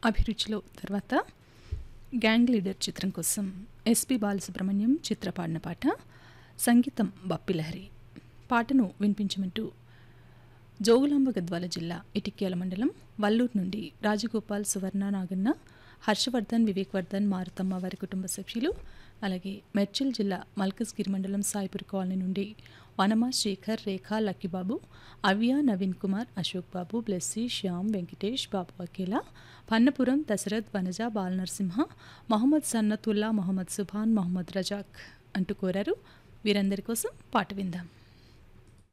అభిరుచిలో తర్వాత gang leader చిత్రం కోసం ఎస్పి బాలసుబ్రహ్మణ్యం చిత్ర పాడిన పాట సంగీతం బప్పిలహరి పాటను వినిపించమంటూ జోగులాంబ గద్వాల జిల్లా ఇటిక్యాల మండలం వల్లూరు నుండి రాజగోపాల్ సువర్ణ నాగన్న హర్షవర్ధన్ వివేక్ వర్ధన్ మారుతమ్మ వారి కుటుంబ సభ్యులు అలాగే మెడ్చల్ జిల్లా మల్కజ్గిరి మండలం సాయిపూర్ కాలనీ నుండి వనమ శేఖర్ రేఖ లక్కిబాబు అవ్య నవీన్ కుమార్ అశోక్ బాబు బ్లెస్సీ శ్యామ్ వెంకటేష్ బాబు అకేలా పన్నపురం దశరథ్ వనజ బాలనరసింహ మొహమ్మద్ సన్నతుల్లా మొహమ్మద్ సుభాన్ మొహమ్మద్ రజాక్ అంటూ కోరారు వీరందరి కోసం పాట విందాం